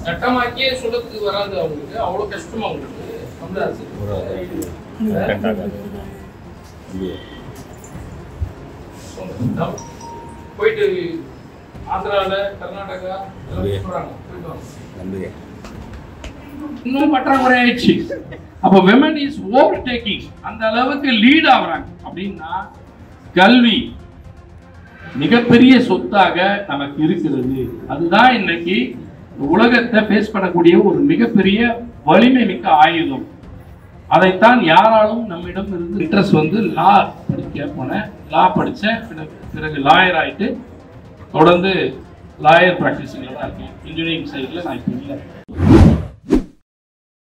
சட்டமாக்கியே சுடத்துக்கு வராது அவங்களுக்கு அவ்வளவு கஷ்டமா அவங்களுக்கு தமிழ் அரசு சொல்லுங்க. போயிட்டு ஆந்திரால கர்நாடகா எல்லாம் சொல்றாங்க போயிட்டு வாங்க இன்னும் பற்றாக்குறை ஆயிடுச்சு அப்ப விமன் இஸ் ஓவர் டேக்கிங் அந்த அளவுக்கு லீட் ஆகுறாங்க அப்படின்னா கல்வி மிகப்பெரிய சொத்தாக நமக்கு இருக்கிறது அதுதான் இன்னைக்கு உலகத்தை ஃபேஸ் பண்ணக்கூடிய ஒரு மிகப்பெரிய வலிமை மிக்க ஆயுதம் அதைத்தான் யாராலும் நம்மிடம் இருந்து இன்ட்ரெஸ்ட் வந்து லா படிக்க போனேன் லா படித்தேன் பிறகு லாயர் ஆயிட்டு தொடர்ந்து லாயர் ப்ராக்டிஸிங்கில் தான் இருக்கேன் இன்ஜினியரிங் சைடில் நான் இப்போ இல்லை